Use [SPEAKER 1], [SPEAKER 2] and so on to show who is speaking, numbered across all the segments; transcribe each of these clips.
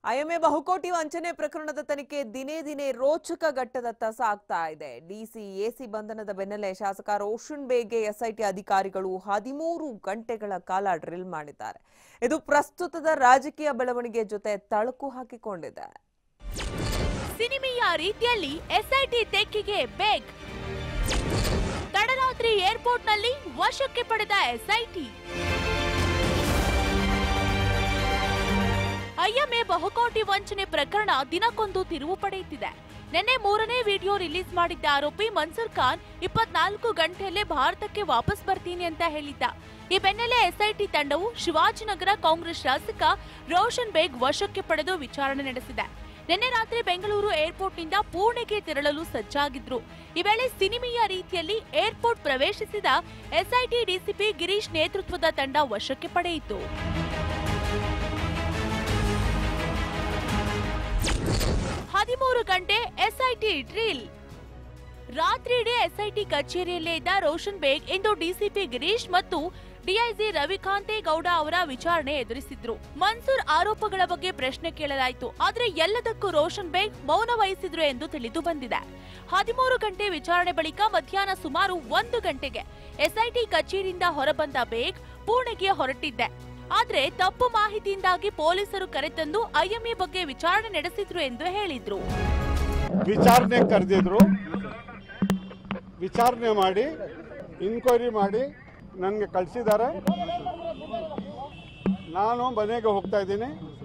[SPEAKER 1] IMA ಬಹುಕೋಟಿ ವಂಚನೆ ಪ್ರಕರಣದ ತನಿಖೆ ದಿನೇ ದಿನೇ ರೋಚಕ ಘಟ್ಟದತ್ತ ಸಾಗ್ತಾ ಇದೆ ಡಿಸಿ ಎಸಿ ಬಂಧನದ ಬೆನ್ನಲ್ಲೇ ಶಾಸಕ ರೋಷನ್ ಬೇಗ್ಗೆ ಎಸ್ಐಟಿ ಅಧಿಕಾರಿಗಳು ಹದಿಮೂರು ಗಂಟೆಗಳ ಕಾಲ ಡ್ರಿಲ್ ಮಾಡಿದ್ದಾರೆ ಇದು ಪ್ರಸ್ತುತದ ರಾಜಕೀಯ ಬೆಳವಣಿಗೆ ಜೊತೆ ತಳಕು ಹಾಕಿಕೊಂಡಿದೆ
[SPEAKER 2] ಸಿನಿಮೆಯ ರೀತಿಯಲ್ಲಿ ಎಸ್ಐಟಿ ತೆಕ್ಕಿಗೆ ಬೇಗ್ ತಡರಾತ್ರಿ ಏರ್ಪೋರ್ಟ್ನಲ್ಲಿ ವಶಕ್ಕೆ ಪಡೆದ ಎಸ್ಐಟಿ ಐಎಂಎ ಬಹುಕೋಟಿ ವಂಚನೆ ಪ್ರಕರಣ ದಿನಕ್ಕೊಂದು ತಿರುವು ಪಡೆಯುತ್ತಿದೆ ನಿನ್ನೆ ಮೂರನೇ ವಿಡಿಯೋ ರಿಲೀಸ್ ಮಾಡಿದ್ದ ಆರೋಪಿ ಮನ್ಸೂರ್ ಖಾನ್ ಇಪ್ಪತ್ನಾಲ್ಕು ಗಂಟೆಯಲ್ಲೇ ಭಾರತಕ್ಕೆ ವಾಪಸ್ ಬರ್ತೀನಿ ಅಂತ ಹೇಳಿದ್ದ ಈ ಬೆನ್ನಲ್ಲೇ ಎಸ್ಐಟಿ ತಂಡವು ಶಿವಾಜಿನಗರ ಕಾಂಗ್ರೆಸ್ ಶಾಸಕ ರೋಷನ್ ಬೇಗ್ ವಶಕ್ಕೆ ಪಡೆದು ವಿಚಾರಣೆ ನಡೆಸಿದೆ ನಿನ್ನೆ ರಾತ್ರಿ ಬೆಂಗಳೂರು ಏರ್ಪೋರ್ಟ್ನಿಂದ ಪುಣೆಗೆ ತೆರಳಲು ಸಜ್ಜಾಗಿದ್ರು ಈ ವೇಳೆ ಸಿನಿಮೆಯ ರೀತಿಯಲ್ಲಿ ಏರ್ಪೋರ್ಟ್ ಪ್ರವೇಶಿಸಿದ ಎಸ್ಐಟಿ ಡಿಸಿಪಿ ಗಿರೀಶ್ ನೇತೃತ್ವದ ತಂಡ ವಶಕ್ಕೆ ಪಡೆಯಿತು ಹದಿಮೂರು ಗಂಟೆ ಎಸ್ಐಟಿ ಡ್ರಿಲ್ ರಾತ್ರಿಯಿಡೀ ಎಸ್ಐಟಿ ಕಚೇರಿಯಲ್ಲೇ ಇದ್ದ ರೋಷನ್ ಬೇಗ್ ಇಂದು ಡಿಸಿಪಿ ಗಿರೀಶ್ ಮತ್ತು ಡಿಐಜಿ ರವಿಕಾಂತೆ ಗೌಡ ಅವರ ವಿಚಾರಣೆ ಎದುರಿಸಿದ್ರು ಮನ್ಸೂರ್ ಆರೋಪಗಳ ಬಗ್ಗೆ ಪ್ರಶ್ನೆ ಕೇಳಲಾಯಿತು ಆದ್ರೆ ಎಲ್ಲದಕ್ಕೂ ರೋಷನ್ ಬೇಗ್ ಮೌನ ವಹಿಸಿದ್ರು ಎಂದು ತಿಳಿದು ಬಂದಿದೆ ಹದಿಮೂರು ಗಂಟೆ ವಿಚಾರಣೆ ಬಳಿಕ ಮಧ್ಯಾಹ್ನ ಸುಮಾರು ಒಂದು ಗಂಟೆಗೆ ಎಸ್ಐಟಿ ಕಚೇರಿಯಿಂದ ಹೊರಬಂದ ಬೇಗ್ ಪುಣೆಗೆ ಹೊರಟಿದ್ದೆ ಆದ್ರೆ ತಪ್ಪು ಮಾಹಿತಿಯಿಂದಾಗಿ ಪೊಲೀಸರು ಕರೆತಂದು ಐಎಂಎ ಬಗ್ಗೆ ವಿಚಾರಣೆ ನಡೆಸಿದ್ರು ಎಂದು ಹೇಳಿದ್ರು
[SPEAKER 3] ವಿಚಾರಣೆ ಕರೆದಿದ್ರು ವಿಚಾರಣೆ ಮಾಡಿ ಇನ್ಕ್ವೈರಿ ಮಾಡಿ ನನಗೆ ಕಳಿಸಿದ್ದಾರೆ ನಾನು ಮನೆಗೆ ಹೋಗ್ತಾ ಇದ್ದೀನಿ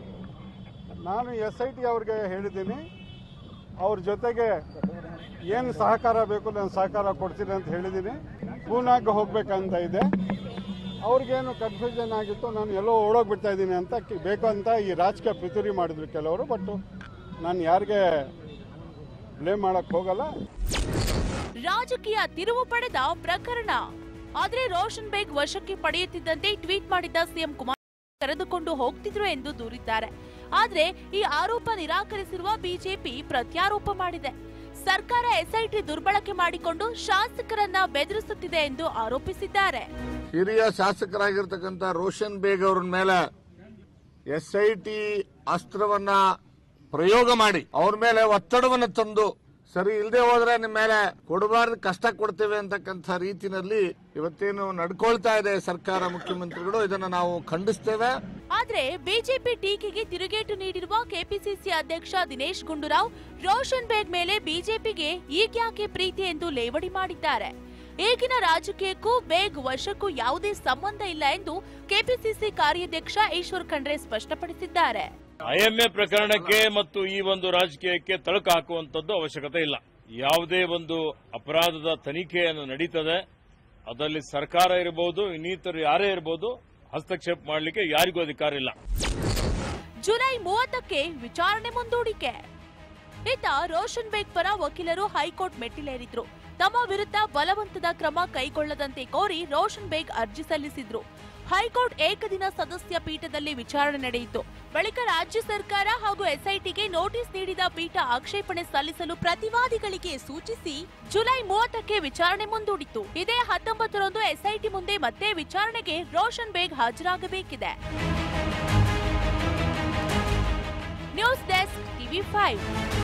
[SPEAKER 3] ನಾನು ಎಸ್ ಐ ಟಿ ಅವ್ರಿಗೆ ಹೇಳಿದ್ದೀನಿ ಅವ್ರ ಜೊತೆಗೆ ಏನು ಸಹಕಾರ ಬೇಕು ನಾನು ಸಹಕಾರ ಕೊಡ್ತೀನಿ ಅಂತ ಹೇಳಿದ್ದೀನಿ ಪೂನಾಗೆ ಹೋಗ್ಬೇಕಂತ ಇದೆ ಅವ್ರಿಗೇನು ಕನ್ಫ್ಯೂಷನ್ ಆಗಿತ್ತು ನಾನು ಎಲ್ಲೋ ಓಡೋಗ್ಬಿಡ್ತಾ ಇದ್ದೀನಿ ಅಂತ ಕಿ- ಬೇಕು ಅಂತ ಈ ರಾಜಕೀಯ ಪಿತೂರಿ ಮಾಡಿದ್ರು ಕೆಲವರು ಬಟ್ ನಾನು ಯಾರಿಗೆ ಬ್ಲೇಮ್ ಮಾಡಕ್ ಹೋಗಲ್ಲ
[SPEAKER 2] ರಾಜಕೀಯ ತಿರುವು ಪಡೆದ ಪ್ರಕರಣ ಆದ್ರೆ ರೋಷನ್ ಬೇಗ್ ವಶಕ್ಕೆ ಪಡೆಯುತ್ತಿದ್ದಂತೆ ಟ್ವೀಟ್ ಮಾಡಿದ್ದ ಸಿಎಂ ಕುಮಾರ್ ಕರೆದುಕೊಂಡು ಹೋಗ್ತಿದ್ರು ಎಂದು ದೂರಿದ್ದಾರೆ ಆದ್ರೆ ಈ ಆರೋಪ ನಿರಾಕರಿಸಿರುವ ಬಿಜೆಪಿ ಪ್ರತ್ಯಾರೋಪ ಮಾಡಿದೆ ಸರ್ಕಾರ ಎಸ್ಐಟಿ ದುರ್ಬಳಕೆ ಮಾಡಿಕೊಂಡು ಶಾಸಕರನ್ನ ಬೆದರಿಸುತ್ತಿದೆ ಎಂದು ಆರೋಪಿಸಿದ್ದಾರೆ
[SPEAKER 4] ಹಿರಿಯ ಶಾಸಕರಾಗಿರ್ತಕ್ಕಂಥ ರೋಷನ್ ಬೇಗ್ ಅವ್ರ ಮೇಲೆ ಎಸ್ ಐ ಟಿ ಅಸ್ತ್ರವನ್ನ ಪ್ರಯೋಗ ಮಾಡಿ ಅವ್ರ ಮೇಲೆ ಒತ್ತಡವನ್ನು ತಂದು ಸರಿ ಇಲ್ಲದೆ ಹೋದ್ರೆ ನಿಮ್ಮ ಮೇಲೆ ಕೊಡಬಾರ್ದು ಕಷ್ಟ ಕೊಡ್ತೇವೆ ಅಂತಕ್ಕಂಥ ರೀತಿನಲ್ಲಿ ಇವತ್ತೇನು ನಡ್ಕೊಳ್ತಾ ಇದೆ ಸರ್ಕಾರ ಮುಖ್ಯಮಂತ್ರಿಗಳು ಇದನ್ನ ನಾವು ಖಂಡಿಸ್ತೇವೆ
[SPEAKER 2] ಆದ್ರೆ ಬಿಜೆಪಿ ಟೀಕೆಗೆ ತಿರುಗೇಟು ನೀಡಿರುವ ಕೆಪಿಸಿಸಿ ಅಧ್ಯಕ್ಷ ದಿನೇಶ್ ಗುಂಡೂರಾವ್ ರೋಷನ್ ಬೇಗ್ ಮೇಲೆ ಬಿಜೆಪಿಗೆ ಈಗ್ಯಾಕೆ ಪ್ರೀತಿ ಎಂದು ಲೇವಡಿ ಮಾಡಿದ್ದಾರೆ ಈಗಿನ ರಾಜಕೀಯಕ್ಕೂ ಬೇಗ್ ವಶಕ್ಕೂ ಯಾವುದೇ ಸಂಬಂಧ ಇಲ್ಲ ಎಂದು ಕೆಪಿಸಿಸಿ ಕಾರ್ಯಾಧ್ಯಕ್ಷ ಈಶ್ವರ್ ಖಂಡ್ರೆ ಸ್ಪಷ್ಟಪಡಿಸಿದ್ದಾರೆ
[SPEAKER 5] ಐಎಂಎ ಪ್ರಕರಣಕ್ಕೆ ಮತ್ತು ಈ ಒಂದು ರಾಜಕೀಯಕ್ಕೆ ತಳಕು ಹಾಕುವಂತದ್ದು ಅವಶ್ಯಕತೆ ಇಲ್ಲ ಯಾವುದೇ ಒಂದು ಅಪರಾಧದ ತನಿಖೆಯನ್ನು ನಡೀತದೆ ಅದರಲ್ಲಿ ಸರ್ಕಾರ ಇರಬಹುದು ಇನ್ನಿತರು ಯಾರೇ ಇರಬಹುದು ಹಸ್ತಕ್ಷೇಪ ಮಾಡಲಿಕ್ಕೆ ಯಾರಿಗೂ ಅಧಿಕಾರ ಇಲ್ಲ
[SPEAKER 2] ಜುಲೈ ಮೂವತ್ತಕ್ಕೆ ವಿಚಾರಣೆ ಮುಂದೂಡಿಕೆ ಇತ್ತ ರೋಷನ್ ಬೇಗ್ ಪರ ವಕೀಲರು ಹೈಕೋರ್ಟ್ ಮೆಟ್ಟಿಲೇರಿದ್ರು ತಮ್ಮ ವಿರುದ್ಧ ಬಲವಂತದ ಕ್ರಮ ಕೈಗೊಳ್ಳದಂತೆ ಕೋರಿ ರೋಷನ್ ಬೇಗ್ ಅರ್ಜಿ ಸಲ್ಲಿಸಿದ್ರು ಹೈಕೋರ್ಟ್ ಏಕದಿನ ಸದಸ್ಯ ಪೀಠದಲ್ಲಿ ವಿಚಾರಣೆ ನಡೆಯಿತು ಬಳಿಕ ರಾಜ್ಯ ಸರ್ಕಾರ ಹಾಗೂ ಎಸ್ಐಟಿಗೆ ನೋಟಿಸ್ ನೀಡಿದ ಪೀಠ ಆಕ್ಷೇಪಣೆ ಸಲ್ಲಿಸಲು ಪ್ರತಿವಾದಿಗಳಿಗೆ ಸೂಚಿಸಿ ಜುಲೈ ಮೂವತ್ತಕ್ಕೆ ವಿಚಾರಣೆ ಮುಂದೂಡಿತು ಇದೇ ಹತ್ತೊಂಬತ್ತರಂದು ಎಸ್ಐಟಿ ಮುಂದೆ ಮತ್ತೆ ವಿಚಾರಣೆಗೆ ರೋಷನ್ ಬೇಗ್ ಹಾಜರಾಗಬೇಕಿದೆ ನ್ಯೂಸ್ ಡೆಸ್ಕ್ ಟಿವಿ ಫೈವ್